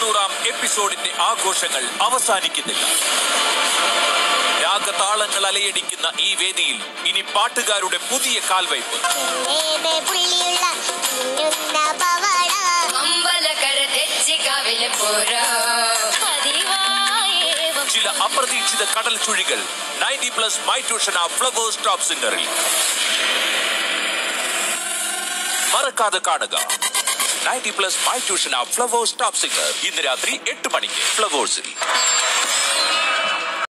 തൊണ്ണൂറാം എപ്പിസോഡിന്റെ ആഘോഷങ്ങൾ അവസാനിക്കുന്നില്ല രാഗതാളങ്ങൾ അലയടിക്കുന്ന ഈ വേദിയിൽ ഇനി പാട്ടുകാരുടെ പുതിയ കാൽവയ്പ് ഏത് പുള്ളിയുള്ള മിന്നുന്ന പവാട അമ്പലക്കര തെച്ചിക്കാവിലെ പോരാ പതിവായേവം ചില അപ്രതീക്ഷിത കടൽ ചുഴികൾ നയൻറ്റി പ്ലസ് മൈ ട്യൂഷൻ ആ ഫ്ലവേഴ്സ് ടോപ്പ് സിംഗറിൽ മറക്കാതെ കാണുക നയൻറ്റി പ്ലസ് മൈ ട്യൂഷൻ ആ ഫ്ലവേഴ്സ് ടോപ്പ് സിംഗർ ഇന്ന് രാത്രി എട്ട് മണിക്ക് ഫ്ലവേഴ്സിൽ